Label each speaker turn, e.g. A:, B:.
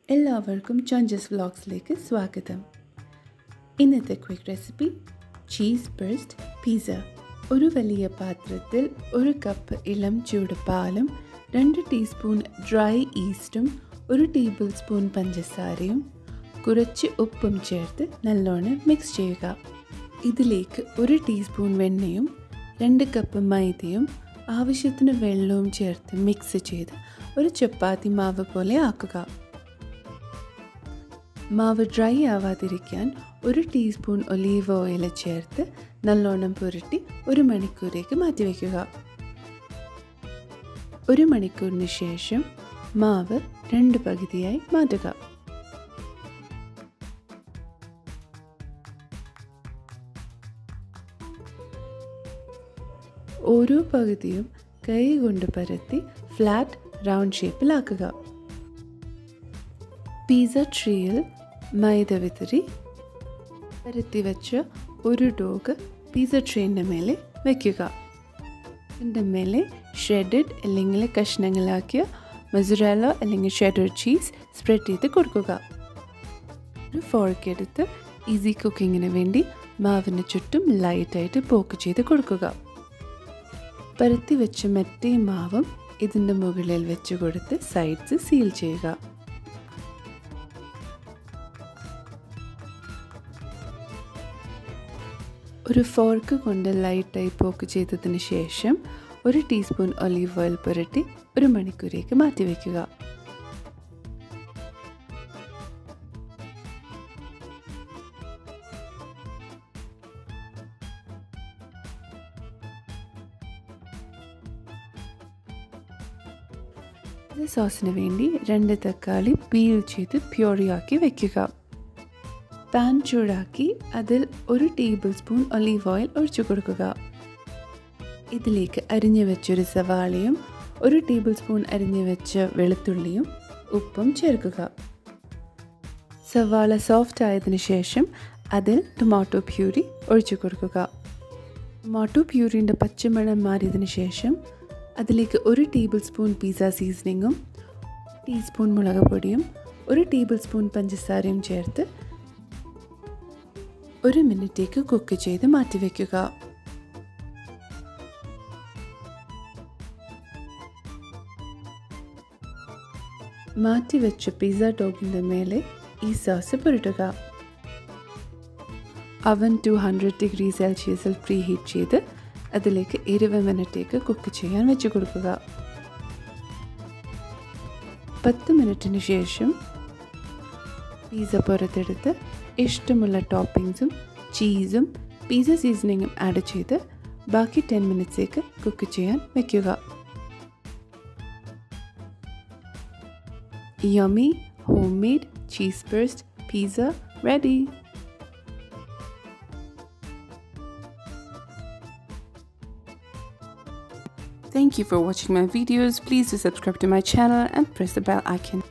A: എല്ലാവർക്കും ചഞ്ചസ് വ്ളോഗ്സിലേക്ക് സ്വാഗതം ഇന്നത്തെ quick recipe cheese burst pizza ഒരു വലിയ പാത്രത്തിൽ ഒരു കപ്പ് ഇളം ചൂട് പാലും രണ്ട് ടീസ്പൂൺ ഡ്രൈ ഈസ്റ്റും ഒരു ടേബിൾ സ്പൂൺ പഞ്ചസാരയും കുറച്ച് ഉപ്പും ചേർത്ത് നല്ലോണം മിക്സ് ചെയ്യുക ഇതിലേക്ക് ഒരു ടീസ്പൂൺ വെണ്ണയും രണ്ട് കപ്പ് മൈദയും ആവശ്യത്തിന് വെള്ളവും ചേർത്ത് മിക്സ് ചെയ്ത് ഒരു ചപ്പാത്തി മാവ് പോലെ ആക്കുക മാവ് ഡ്രൈ ആവാതിരിക്കാൻ ഒരു ടീസ്പൂൺ ഒലീവ് ഓയിൽ ചേർത്ത് നല്ലോണം പുരട്ടി ഒരു മണിക്കൂറേക്ക് മാറ്റിവെക്കുക ഒരു മണിക്കൂറിന് ശേഷം മാവ് രണ്ട് പകുതിയായി മാറ്റുക ഓരോ പകുതിയും കൈ കൊണ്ട് പരത്തി ഫ്ലാറ്റ് റൗണ്ട് ഷേപ്പിലാക്കുക പിസ്സ ട്രീയിൽ മൈദ വിതറി പരത്തി വെച്ച ഒരു ഡോഗ് പിസ്സ ട്രീൻ്റെ മേലെ വയ്ക്കുക അതിൻ്റെ മേലെ ഷ്രെഡഡ് അല്ലെങ്കിൽ കഷ്ണങ്ങളാക്കിയ മസുരാല അല്ലെങ്കിൽ ഷെഡർ ചീസ് സ്പ്രെഡ് ചെയ്ത് കൊടുക്കുക ഒരു ഫോർക്ക് എടുത്ത് ഈസി കുക്കിങ്ങിന് വേണ്ടി മാവിന് ചുറ്റും ലൈറ്റായിട്ട് പോക്ക് ചെയ്ത് കൊടുക്കുക പരത്തി വെച്ച മെറ്റേ മാവും ഇതിൻ്റെ മുകളിൽ വെച്ച് കൊടുത്ത് സൈഡ്സ് സീൽ ചെയ്യുക ഒരു ഫോർക്ക് കൊണ്ട് ലൈറ്റായി പോക്ക് ചെയ്തതിന് ശേഷം ഒരു ടീസ്പൂൺ ഒലീവ് ഓയിൽ പുരട്ടി ഒരു മണിക്കൂറേക്ക് മാറ്റിവെക്കുക സോസിന് വേണ്ടി രണ്ട് തക്കാളി പീൽ ചെയ്ത് പ്യൂറിയാക്കി വെക്കുക പാൻ ചൂടാക്കി അതിൽ ഒരു ടേബിൾ സ്പൂൺ ഒലീവ് ഓയിൽ ഒഴിച്ചു കൊടുക്കുക ഇതിലേക്ക് അരിഞ്ഞു വെച്ചൊരു സവാളയും ഒരു ടേബിൾ സ്പൂൺ അരിഞ്ഞു വെച്ച വെളുത്തുള്ളിയും ഉപ്പും ചേർക്കുക സവാള സോഫ്റ്റ് ആയതിനു ശേഷം അതിൽ ടൊമാറ്റോ പ്യൂരി ഒഴിച്ചു കൊടുക്കുക ടൊമാറ്റോ പ്യൂരിൻ്റെ പച്ചമണം മാറിയതിന് ശേഷം അതിലേക്ക് ഒരു ടേബിൾ സ്പൂൺ പിസ്സ സീസണിങ്ങും ടീസ്പൂൺ മുളക് പൊടിയും ഒരു ടേബിൾ സ്പൂൺ പഞ്ചസാരയും ചേർത്ത് ഒരു മിനിറ്റേക്ക് കുക്ക് ചെയ്ത് മാറ്റിവെക്കുക മാറ്റിവെച്ച പിസ്സ ഡോഗിൻ്റെ മേലെ ഈ സോസ് പുരട്ടുക അവൻ ടു ഹൺഡ്രഡ് ഡിഗ്രി സെൽഷ്യസിൽ പ്രീ ഹീറ്റ് ചെയ്ത് അതിലേക്ക് ഇരുപത് മിനിറ്റേക്ക് കുക്ക് ചെയ്യാൻ വെച്ച് കൊടുക്കുക പത്ത് മിനിറ്റിന് ശേഷം പിസ്സ പുറത്തെടുത്ത് ഇഷ്ടമുള്ള ടോപ്പിങ്സും ചീസും പിസ്സ സീസണിങ്ങും ആഡ് ചെയ്ത് ബാക്കി ടെൻ മിനിറ്റ്സേക്ക് കുക്ക് ചെയ്യാൻ വയ്ക്കുക yummy homemade cheese burst pizza ready Thank you for watching my videos. Please do subscribe to my channel and press the bell icon.